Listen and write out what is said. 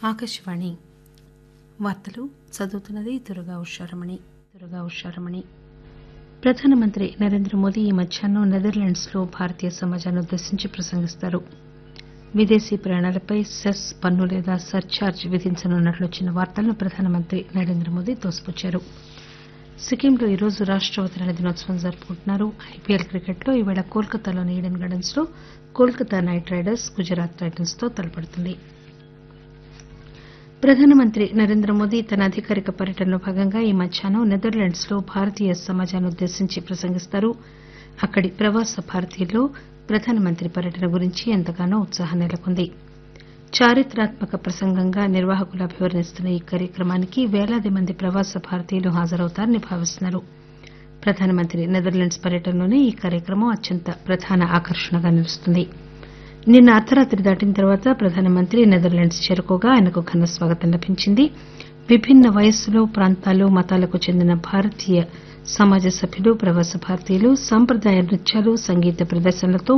ఆకాశవాణి వార్తలు చదువుతున్నది దుర్గా ఉషారమణి దుర్గా ఉషారమణి ప్రధానమంత్రి నరేంద్ర మోదీ ఈ మధ్యాహ్నం నెదర్లాండ్స్ లో భారతీయ సమాజాన్ని ఉద్దేశించి ప్రసంగిస్తారు విదేశీ ప్రయాణాలపై సెస్ పన్ను లేదా సర్చార్జ్ విధించనున్నట్లు వచ్చిన వార్తలను ప్రధానమంత్రి నరేంద్ర మోదీ తోసిపుచ్చారు సిక్కింలో ఈరోజు రాష్ట అవతరణ దినోత్సవం జరుపుకుంటున్నారు ఐపీఎల్ క్రికెట్లో ఈవేళ కోల్కతాలోని ఈడెన్ గార్డెన్స్ లో Kolkata Knight Riders Gujarat Titans తో తలపడుతుంది ప్రధానమంత్రి నరేంద్ర మోదీ తన అధికారిక పర్యటనలో భాగంగా ఈ మధ్యాహ్నం నెదర్లాండ్స్ లో భారతీయ సమాజాన్ని ఉద్దేశించి ప్రసంగిస్తారు అక్కడి ప్రవాస భారతీయుల్లో ప్రధానమంత్రి పర్యటన గురించి ఎంతగానో ఉత్సాహం నెలకొంది చారిత్రాత్మక ప్రసంగంగా నిర్వాహకులు అభివర్ణిస్తున్న ఈ కార్యక్రమానికి పేలాది మంది ప్రవాస భారతీయులు హాజరవుతారని భావిస్తున్నారు ప్రధానమంత్రి నెదర్లాండ్స్ పర్యటనలోనే ఈ కార్యక్రమం అత్యంత ప్రధాన ఆకర్షణగా నిలుస్తుంది నిన్న అర్దరాత్రి దాటిన తర్వాత ప్రధానమంత్రి నెదర్లాండ్స్ చేరుకోగా ఆయనకు ఘన స్వాగతం లభించింది విభిన్న వయస్సులు ప్రాంతాలు మతాలకు చెందిన భారతీయ సమాజ సభ్యులు ప్రవాస భారతీయులు సంప్రదాయ నృత్యాలు సంగీత ప్రదర్శనలతో